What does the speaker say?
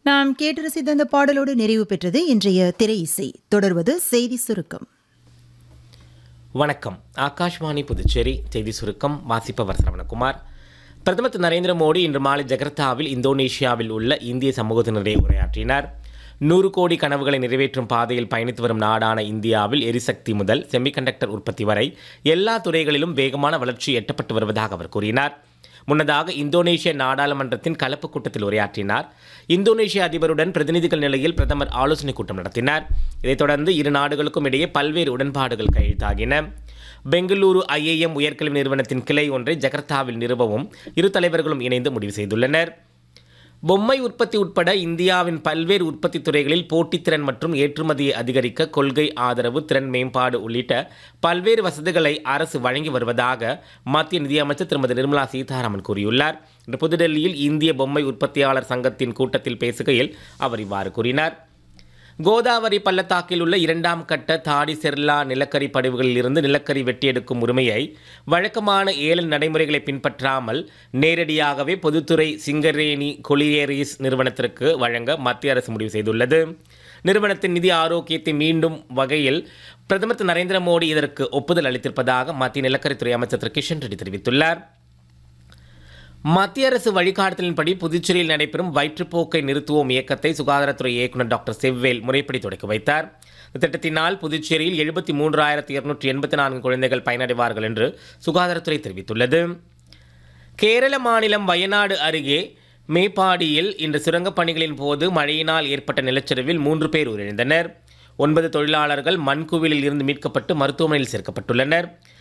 நாம் கேட்டு ரசித்த அந்த பாடலோடு நிறைவு பெற்றது இன்றைய திரை இசை தொடர்வது செய்தி சுருக்கம் வணக்கம் ஆகாஷ்வாணி புதுச்சேரி செய்தி சுருக்கம் வாசிப்பவர் சரவணகுமார் பிரதமர் திரு நரேந்திர மோடி இன்று மாலை ஜகர்த்தாவில் இந்தோனேஷியாவில் உள்ள இந்திய சமூகத்தினரிடையே உரையாற்றினார் நூறு கோடி கனவுகளை நிறைவேற்றும் பாதையில் பயணித்து வரும் நாடான இந்தியாவில் எரிசக்தி முதல் செமிகண்டக்டர் உற்பத்தி வரை எல்லா துறைகளிலும் வேகமான வளர்ச்சி எட்டப்பட்டு வருவதாக அவர் கூறினார் முன்னதாக இந்தோனேஷிய நாடாளுமன்றத்தின் கலப்பு கூட்டத்தில் உரையாற்றினார் இந்தோனேஷிய அதிபருடன் பிரதிநிதிகள் நிலையில் பிரதமர் ஆலோசனை கூட்டம் நடத்தினார் இதைத் தொடர்ந்து இரு நாடுகளுக்கும் இடையே பல்வேறு உடன்பாடுகள் கையெழுத்தாகின பெங்களூரு ஐஏஎம் உயர்கல்வி நிறுவனத்தின் கிளை ஒன்றை ஜகர்த்தாவில் நிறுவவும் இரு தலைவர்களும் இணைந்து முடிவு செய்துள்ளனர் பொம்மை உற்பத்தி உட்பட இந்தியாவின் பல்வேறு உற்பத்தி துறைகளில் போட்டித்திறன் மற்றும் ஏற்றுமதியை அதிகரிக்க கொள்கை ஆதரவு திறன் மேம்பாடு உள்ளிட்ட பல்வேறு வசதிகளை அரசு வழங்கி வருவதாக மத்திய நிதியமைச்சர் திருமதி நிர்மலா சீதாராமன் கூறியுள்ளார் இன்று புதுடெல்லியில் இந்திய பொம்மை உற்பத்தியாளர் சங்கத்தின் கூட்டத்தில் பேசுகையில் அவர் இவ்வாறு கூறினார் கோதாவரி பள்ளத்தாக்கில் உள்ள இரண்டாம் கட்ட தாடி செர்லா நிலக்கரி படிவுகளில் இருந்து நிலக்கரி வெட்டியெடுக்கும் உரிமையை வழக்கமான ஏழல் நடைமுறைகளை பின்பற்றாமல் நேரடியாகவே பொதுத்துறை சிங்கரேணி கொலியேரிஸ் நிறுவனத்திற்கு வழங்க மத்திய அரசு முடிவு செய்துள்ளது நிறுவனத்தின் நிதி ஆரோக்கியத்தை மீண்டும் வகையில் பிரதமர் திரு நரேந்திர மோடி இதற்கு ஒப்புதல் அளித்திருப்பதாக மத்திய நிலக்கரித்துறை அமைச்சர் திரு கிஷன் ரெட்டி தெரிவித்துள்ளார் மத்திய அரசு வழிகாட்டுதலின்படி புதுச்சேரியில் நடைபெறும் வயிற்றுப்போக்கை நிறுத்துவோம் இயக்கத்தை சுகாதாரத்துறை இயக்குநர் டாக்டர் செவ்வேல் முறைப்படி தொடக்கி வைத்தார் இந்த திட்டத்தினால் புதுச்சேரியில் எழுபத்தி மூன்றாயிரத்தி இருநூற்றி எண்பத்தி நான்கு குழந்தைகள் பயனடைவார்கள் என்று சுகாதாரத்துறை தெரிவித்துள்ளது கேரள மாநிலம் வயநாடு அருகே மேப்பாடியில் இன்று சுரங்கப் பணிகளின் போது மழையினால் ஏற்பட்ட நிலச்சரிவில் மூன்று பேர் உயிரிழந்தனர் ஒன்பது தொழிலாளர்கள் மண்குவிலில் இருந்து மீட்கப்பட்டு மருத்துவமனையில் சேர்க்கப்பட்டுள்ளனர்